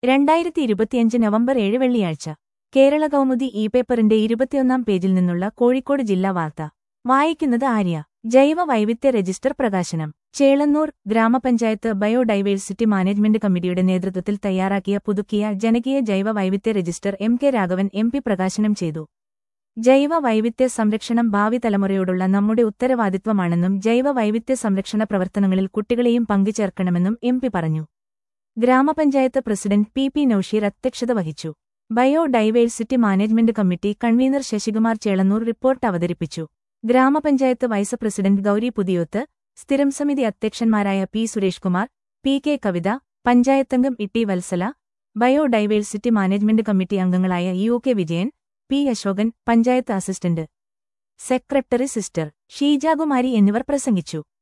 രണ്ടായിരത്തി ഇരുപത്തിയഞ്ച് നവംബർ ഏഴ് വെള്ളിയാഴ്ച കേരള കൗമുദി ഇ പേപ്പറിന്റെ ഇരുപത്തിയൊന്നാം പേജിൽ നിന്നുള്ള കോഴിക്കോട് ജില്ലാ വാർത്ത വായിക്കുന്നത് ആര്യ ജൈവ വൈവിധ്യ രജിസ്റ്റർ പ്രകാശനം ചേളന്നൂർ ഗ്രാമപഞ്ചായത്ത് ബയോഡൈവേഴ്സിറ്റി മാനേജ്മെന്റ് കമ്മിറ്റിയുടെ നേതൃത്വത്തിൽ തയ്യാറാക്കിയ പുതുക്കിയ ജനകീയ ജൈവ വൈവിധ്യ register M K Raghavan M P പ്രകാശനം ചെയ്തു ജൈവ വൈവിധ്യ സംരക്ഷണം ഭാവി തലമുറയോടുള്ള നമ്മുടെ ഉത്തരവാദിത്വമാണെന്നും ജൈവ വൈവിധ്യ സംരക്ഷണ പ്രവർത്തനങ്ങളിൽ കുട്ടികളെയും പങ്കുചേർക്കണമെന്നും എം പി പറഞ്ഞു ഗ്രാമപഞ്ചായത്ത് പ്രസിഡന്റ് പി പി നൌഷീർ അധ്യക്ഷത വഹിച്ചു biodiversity management committee convener Sasikumar Chelannur report അവതരിപ്പിച്ചു ഗ്രാമപഞ്ചായത്ത് വൈസ് പ്രസിഡന്റ് ഗൌരി പുതിയോത്ത് സ്ഥിരം സമിതി അധ്യക്ഷന്മാരായ P Suresh Kumar P K Kavitha പഞ്ചായത്തംഗം Itty Vatsala biodiversity management committee അംഗങ്ങളായ U K Vijayan P Asokan panchayat assistant secretary sister Sheejakumari എന്നിവർ പ്രസംഗിച്ചു